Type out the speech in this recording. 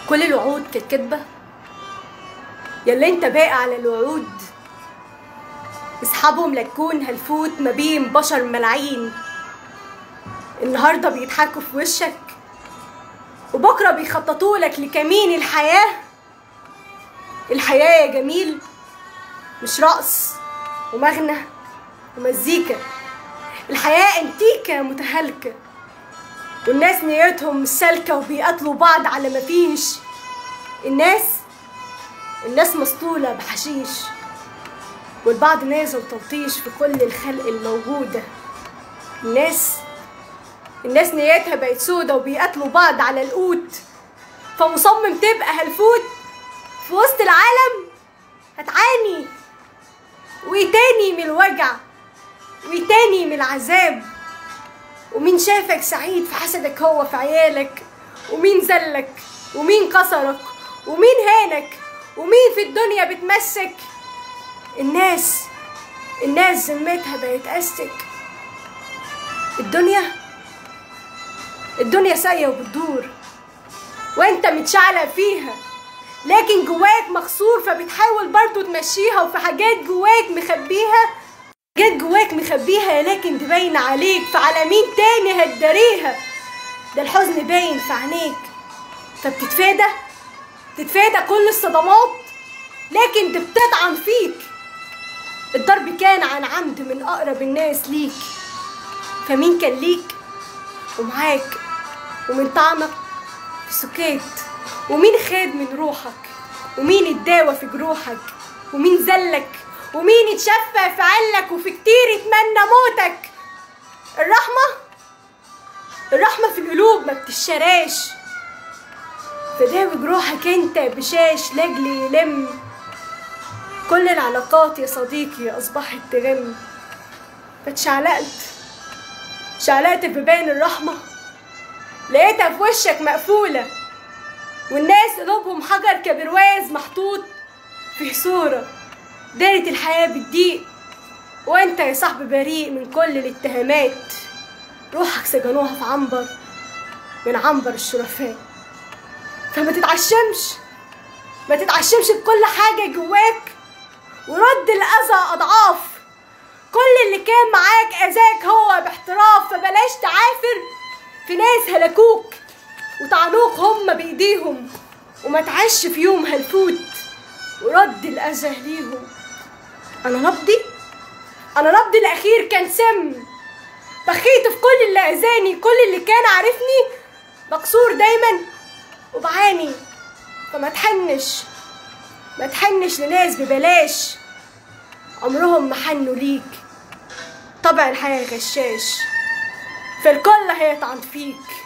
كل الوعود كانت كدبة يلا انت باقي على الوعود اصحابهم لتكون هلفوت ما بين بشر ملاعين النهارده بيضحكوا في وشك وبكره بيخططوا لك لكمين الحياه الحياه يا جميل مش رقص ومغنى ومزيكا الحياه انتيكه متهالكه والناس نيتهم مش سالكه وبيقاتلوا بعض على مفيش الناس الناس مسطوله بحشيش والبعض نازل تلطيش في كل الخلق الموجوده الناس الناس نيتها بقت سودة وبيقاتلوا بعض على القوت فمصمم تبقى هلفوت في وسط العالم هتعاني وايه تاني من الوجع وايه تاني من العذاب ومين شافك سعيد في حسدك هو في عيالك ومين زلك ومين كسرك ومين هانك ومين في الدنيا بتمسك الناس الناس ذمتها بقت أستك الدنيا الدنيا ساية وبتدور وانت متشعلق فيها لكن جواك مكسور فبتحاول برضو تمشيها وفي حاجات جواك مخبيها حاجات جواك مخبيها لكن دي باينة عليك فعلى مين تاني هتداريها ده الحزن باين في عينيك فبتتفادى تتفادى كل الصدمات لكن دي بتطعن فيك الضرب كان عن عمد من أقرب الناس ليك فمين كان ليك ومعاك ومن طعنك في سكات ومين خاد من روحك ومين اتداوى في جروحك ومين زلك ومين اتشفى في علك وفي كتير اتمنى موتك الرحمة الرحمة في القلوب ما بتشراش فداوي جروحك انت بشاش لاجل يلم كل العلاقات يا صديقي اصبحت ترم فاتشعلقت شعلقت في بيبان الرحمة لقيتها في وشك مقفولة والناس قلوبهم حجر كبرواز محطوط في صورة دارت الحياة بالضيق وانت يا صاحبي بريء من كل الاتهامات روحك سجنوها في عنبر من عنبر الشرفاء فما تتعشمش ما تتعشمش بكل حاجة جواك ورد الأذى أضعاف كل اللي كان معاك أذاك هو باحتراف فبلاش تعافر في ناس هلكوك وطعنوك هم بإيديهم وما تعش في يوم هلفوت ورد الأذى ليهم أنا نبضي أنا نبضي الأخير كان سم بخيت في كل اللي أذاني كل اللي كان عارفني مكسور دايما وبعاني فما تحنش ما تحنش لناس ببلاش عمرهم ما حنوا ليك طبع الحياة غشاش فالكل هيطعن فيك